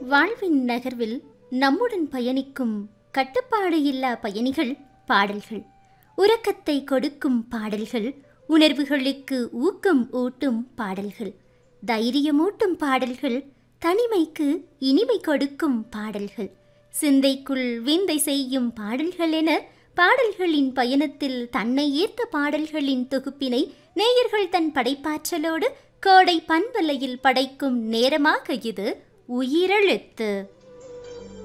வாழ்வின் நகர்வில் நம்முடன் பயணிக்கும் கட்டுப்பாடு இல்லா பயணிகள் பாடல்கள் உறக்கத்தை கொடுக்கும் பாடல்கள் உணர்வுகளுக்கு ஊக்கம் ஊட்டும் பாடல்கள் தைரியமூட்டும் பாடல்கள் தனிமைக்கு இனிமை கொடுக்கும் பாடல்கள் சிந்தைக்குள் விந்தை செய்யும் பாடல்கள் என பாடல்களின் பயணத்தில் தன்னை ஈர்த்த பாடல்களின் தொகுப்பினை நேயர்கள் தன் படைப்பாற்றலோடு கோடை பண்பலையில் படைக்கும் நேரமாக இது உயிரெழுத்து